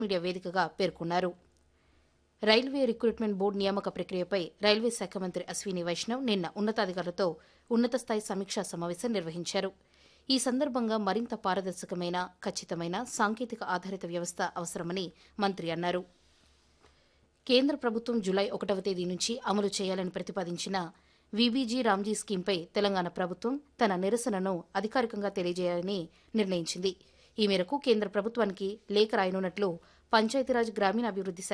media వేదికగా పేర్కొన్నారు railway recruitment board నియామక ప్రక్రియపై రైల్వే శాఖ మంత్రి అశ్విని వైష్ణవ్ నిన్న ఉన్నతాధికారులతో ఉన్నత స్థాయి సమీక్షా సమావేశం నిర్వహించారు ఈ సందర్భంగా మరింత పారదర్శకమైన ఖచ్చితమైన సాంకేతిక ఆధారిత వ్యవస్థ అవసరమని మంత్రి అన్నారు కేంద్ర ప్రభుత్వం జులై ఒకటవ తేదీ నుంచి అమలు చేయాలని ప్రతిపాదించిన వీబీజీ రామ్జీ స్కీంపై తెలంగాణ ప్రభుత్వం తన నిరసనను అధికారికంగా తెలియజేయాలని నిర్ణయించింది ఈ మేరకు కేంద్ర ప్రభుత్వానికి లేఖ రాయనున్నట్లు పంచాయతీరాజ్ గ్రామీణాభివృద్ది శాఖ